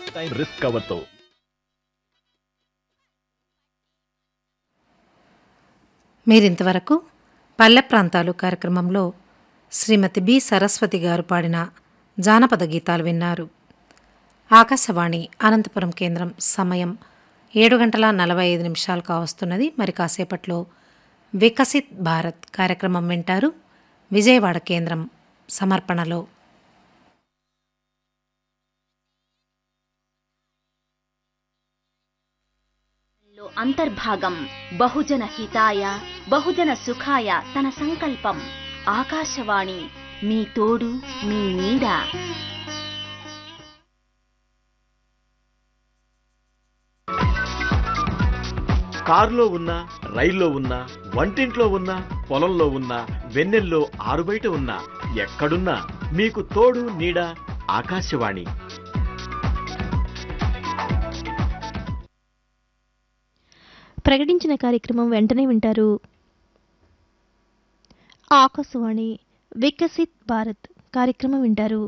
time risk కవర్తో మీరింతవరకు పల్లె ప్రాంతాలు కార్యక్రమంలో శ్రీమతి బి సరస్వతి గారు పాడిన జానపద గీతాలు విన్నారు ఆకాశవాణి అనంతపురం కేంద్రం సమయం ఏడు గంటల నలభై ఐదు నిమిషాలు కావస్తున్నది మరి కాసేపట్లో వికసిత్ భారత్ కార్యక్రమం వింటారు విజయవాడ కేంద్రం సమర్పణలో లో అంతర్భాగం బహుజన హితాయ బహుజన సుఖాయ తన సంకల్పం ఆకాశవాణి మీ తోడు మీ నీడ కారులో ఉన్నా రైల్లో ఉన్నా వంటింట్లో ఉన్నా పొలంలో ఉన్నా వెన్నెల్లో ఆరుబయట ఉన్నా ఎక్కడున్నా మీకు తోడు నీడ ఆకాశవాణి ప్రకటించిన కార్యక్రమం వెంటనే వింటారు ఆకాశవాణి వికసిత్ భారత్ కార్యక్రమం వింటారు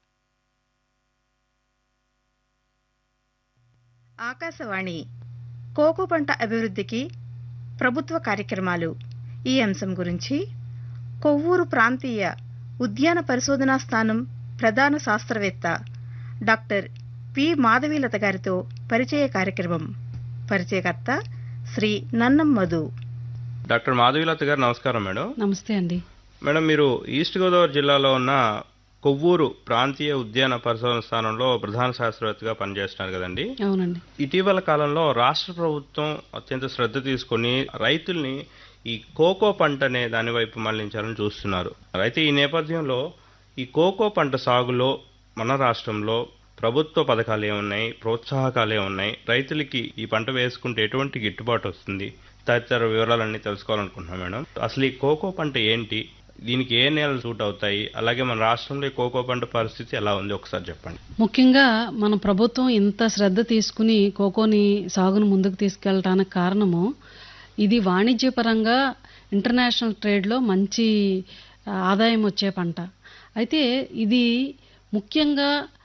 ఆకాశవాణి కోకో పంట అభివృద్ధికి ప్రభుత్వ కార్యక్రమాలు ఈ అంశం గురించి కొవ్వూరు ప్రాంతీయ ఉద్యాన పరిశోధనా స్థానం ప్రధాన శాస్త్రవేత్త డాక్టర్ పి మాధవీలత గారితో పరిచయ కార్యక్రమం పరిచయకర్త శ్రీ నన్నం మధు డాక్టర్ మాధవీలత గారు నమస్కారం మేడం నమస్తే అండి మేడం మీరు ఈస్ట్ గోదావరి జిల్లాలో ఉన్న కొవ్వూరు ప్రాంతీయ ఉద్యాన పరిశోధన స్థానంలో ప్రధాన శాస్త్రవేత్తగా పనిచేస్తున్నారు కదండి అవునండి ఇటీవల కాలంలో రాష్ట్ర ప్రభుత్వం అత్యంత శ్రద్ధ తీసుకొని రైతుల్ని ఈ కోకో పంట అనే దాని వైపు మళ్లించాలని చూస్తున్నారు అయితే ఈ నేపథ్యంలో ఈ కోకో పంట సాగులో మన రాష్ట్రంలో ప్రభుత్వ పథకాలు ఏమున్నాయి ప్రోత్సాహకాలు ఏమున్నాయి రైతులకి ఈ పంట వేసుకుంటే ఎటువంటి గిట్టుబాటు వస్తుంది తదితర వివరాలన్నీ తెలుసుకోవాలనుకుంటున్నాం మేడం అసలు ఈ కోకో పంట ఏంటి దీనికి ఏ నేలలు సూట్ అవుతాయి అలాగే మన రాష్ట్రంలో ఈ కోకో పంట పరిస్థితి ఎలా ఉంది ఒకసారి చెప్పండి ముఖ్యంగా మన ప్రభుత్వం ఇంత శ్రద్ధ తీసుకుని కోకోని సాగును ముందుకు తీసుకెళ్ళటానికి కారణము ఇది వాణిజ్యపరంగా ఇంటర్నేషనల్ ట్రేడ్లో మంచి ఆ, ఆదాయం వచ్చే పంట అయితే ఇది ముఖ్యంగా